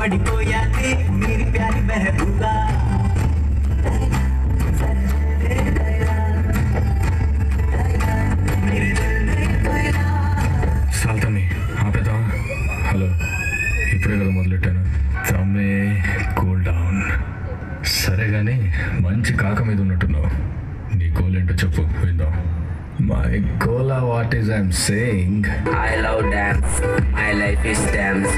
పడిపోయాలి మీరి ప్యారి మెహబూబా సాల్తని ఆపేదా హలో ఇప్పుడే కదా మొదలెట్టాను తమ్మే కూల్ డౌన్ సరే కానీ మంచి కాక మీద ఉన్నట్టున్నావు నీ గోల్ ఏంటో చెప్పు విందాం మై గోలా what is I'm saying I love dance. My life is dance.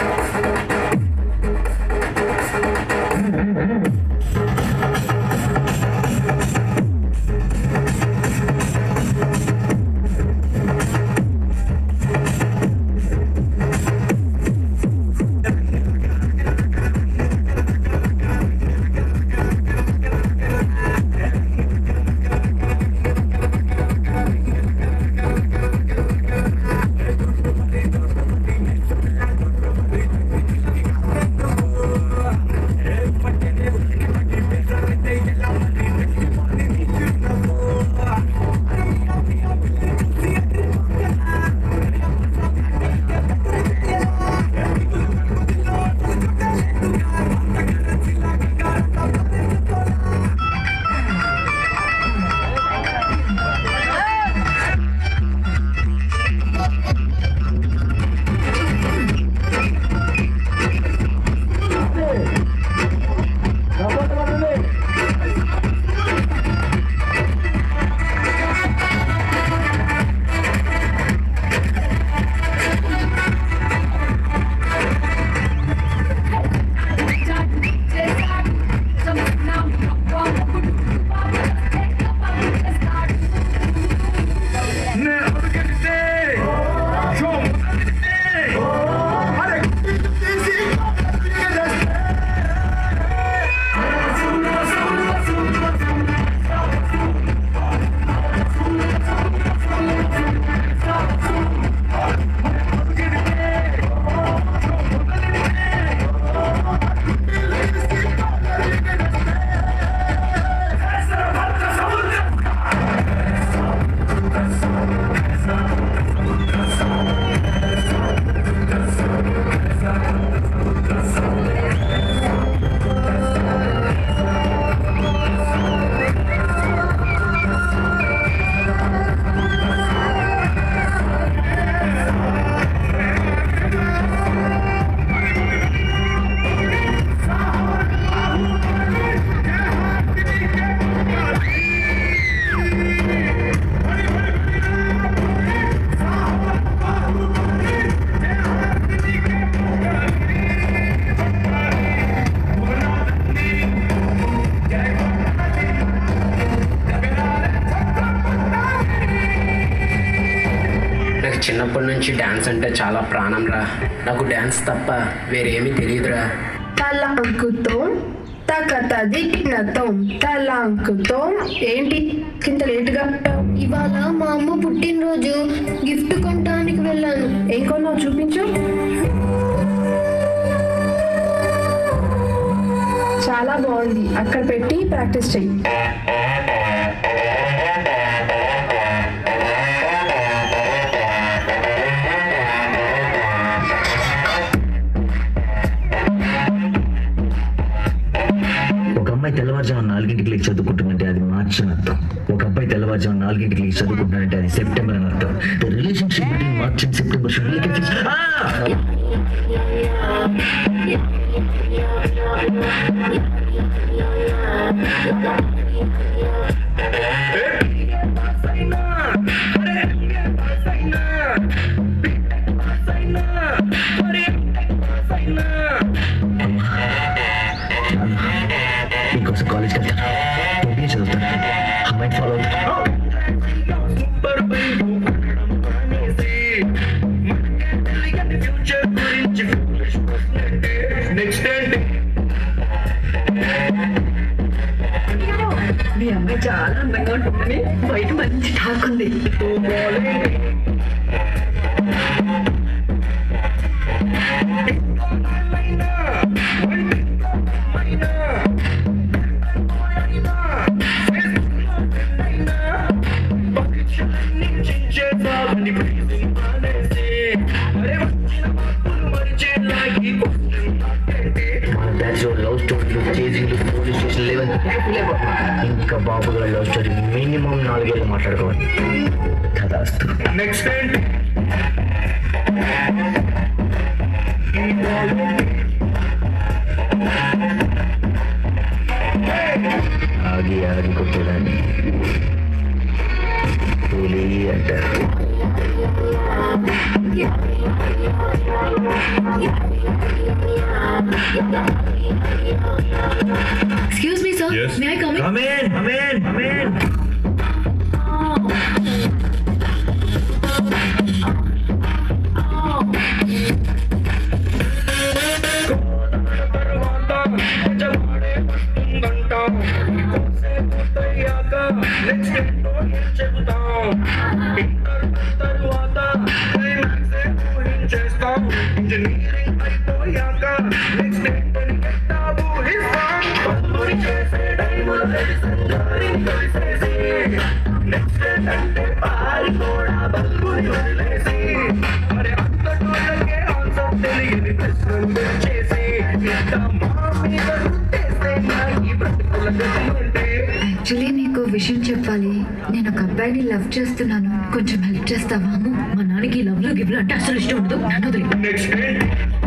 నాకు చిన్నప్పటి నుంచి డ్యాన్స్ అంటే చాలా ప్రాణం రా నాకు డ్యాన్స్ తప్ప వేరేమీ తెలియదురా తలాంకుతం తకత దిగ్నతం తలాంకుతం ఏంటి ఇంత లేటుగా ఇవాళ మా అమ్మ పుట్టినరోజు గిఫ్ట్ కొనడానికి వెళ్ళాను ఏం కొన్నావు చూపించు చాలా బాగుంది అక్కడ పెట్టి ప్రాక్టీస్ చెయ్యి ఒక అమ్మాయి తెల్లవారుజాము నాలుగింటికి లేచి చదువుకుంటుందంటే అది మార్చ్ అని అర్థం ఒక అబ్బాయి తెల్లవారుజాము నాలుగింటికి లేచి చదువుకుంటున్నాడంటే అది సెప్టెంబర్ అని అర్థం the relationship between March and September should be నీకోసం కాలేజ్కి వెళ్తాను ఎంబీఏ చదువుతాను అమ్మాయిని ఫాలో అవుతాను మీ అమ్మాయి చాలా అందంగా ఉంటుంది బయట మంచి టాక్ ఉంది చేసావని స్టోరీలు చేజింగ్లు పోలీస్ స్టేషన్ లేవని ఇంకా బాబు గారి లవ్ స్టోరీ మినిమం నాలుగేళ్ళు మాట్లాడుకోవాలి తదాస్తు నెక్స్ట్ ఏంటి ఆగి ఆగి కొట్టేదాన్ని పులి అంటారు excuse me sir Yes. May I come Come in, come in, come in. Engineering అయిపోయాక నెక్స్ట్ ఎట్టాబు హిస్సా చేసే డైమండ్ కలిసేసి నెక్స్ట్ అంటే పారి కూడా బల్బుని వదిలేసి మరి అంతటోళ్ళకే ఆన్సర్ తెలియని ప్రశ్నలు చేసి ఇంత మా మీద రుద్దేస్తే నా ఈ బ్రతుకుల గతి అంటే యాక్చువల్లీ నీకు విషయం చెప్పాలి నేను ఒక అబ్బాయిని లవ్ చేస్తున్నాను కొంచెం హెల్ప్ చేస్తావా మా నాన్నకి లవ్ లో గివ్లు అంటే అసలు ఇష్టం ఉండదు నన్ను వదిలి నెక్స్ట్ ఏంటి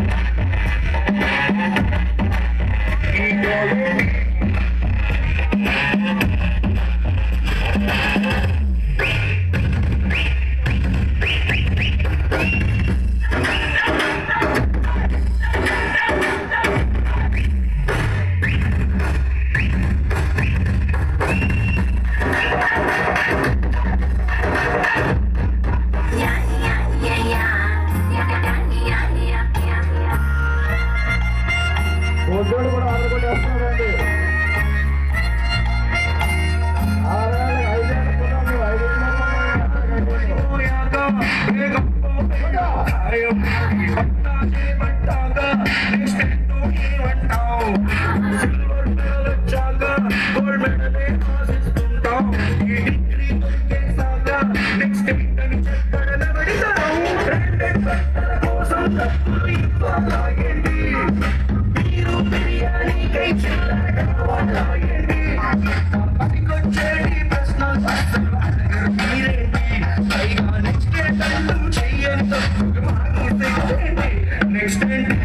పోయాక వేగం ఖాయం పట్టాజే పట్టాక నెక్స్ట్ ఏంటో ఏమంటావు సిల్వర్ మెడల్ వచ్చాక గోల్డ్ మెడలే ఆశిస్తుంటావు ఈ డిగ్రీ దొరికేసాక నెక్స్ట్ ఏంటని చెప్పడనబడితావు బ్రాండెడ్ బట్టల కోసం డబ్బులు ఇవ్వాలాగండి మీరు బిర్యానీకై చిల్లర కావాలాగండి పనికొచ్చేటి ప్రశ్నలు అసలు అడగరు మీరేంటి పైగా నెక్స్ట్ ఏంటంటూ చెయ్యని తప్పుకు మానేసేయండి నెక్స్ట్ ఏంటి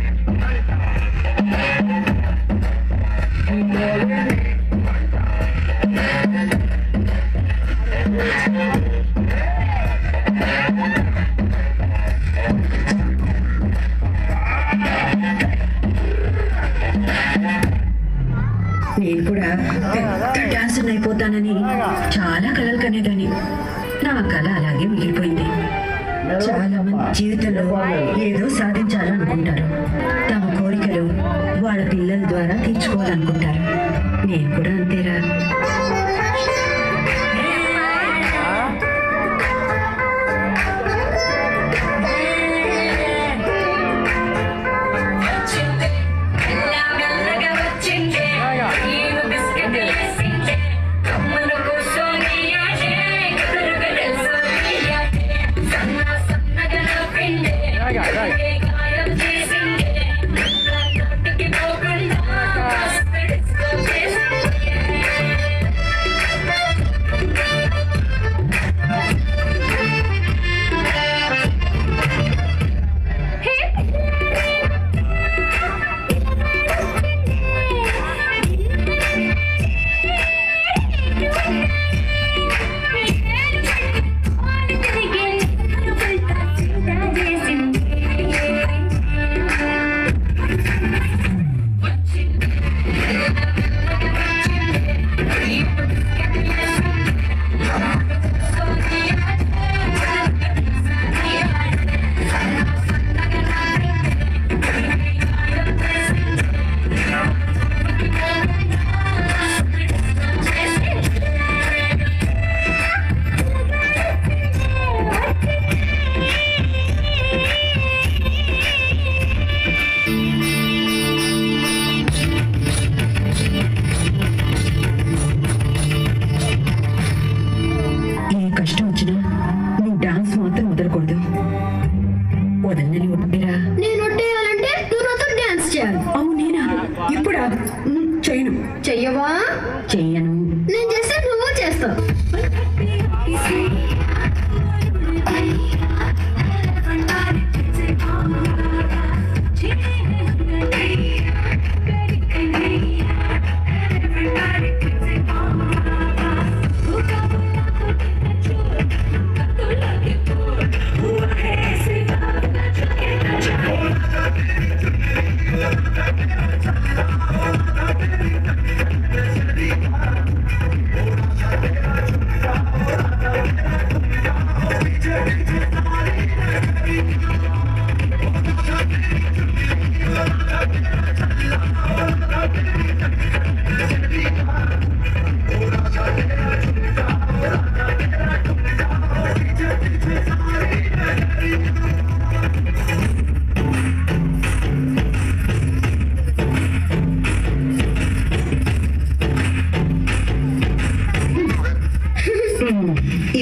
నేను కూడా పెద్ద డాన్సర్ అయిపోతానని చాలా కలలు కనేదాన్ని నా కళ అలాగే మిగిలిపోయింది చాలా మంది జీవితంలో ఏదో సాధించాలనుకుంటారు తమ కోరికలు వాళ్ళ పిల్లల ద్వారా తీర్చుకోవాలనుకుంటారు నేను కూడా అంతేరా చేసిందే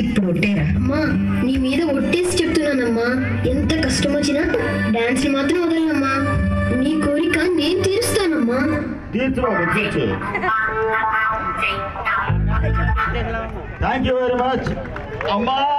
ఇప్పుడు ఒట్టేరా అమ్మా నీ మీద ఒట్టేసి చెప్తున్నానమ్మా ఎంత కష్టం వచ్చినా డాన్స్ ని మాత్రం వదలనమ్మా నీ కోరిక నేను తీరుస్తానమ్మా తీర్చు బాబు తీర్చు థ్యాంక్ యూ వెరీ మచ్ అమ్మా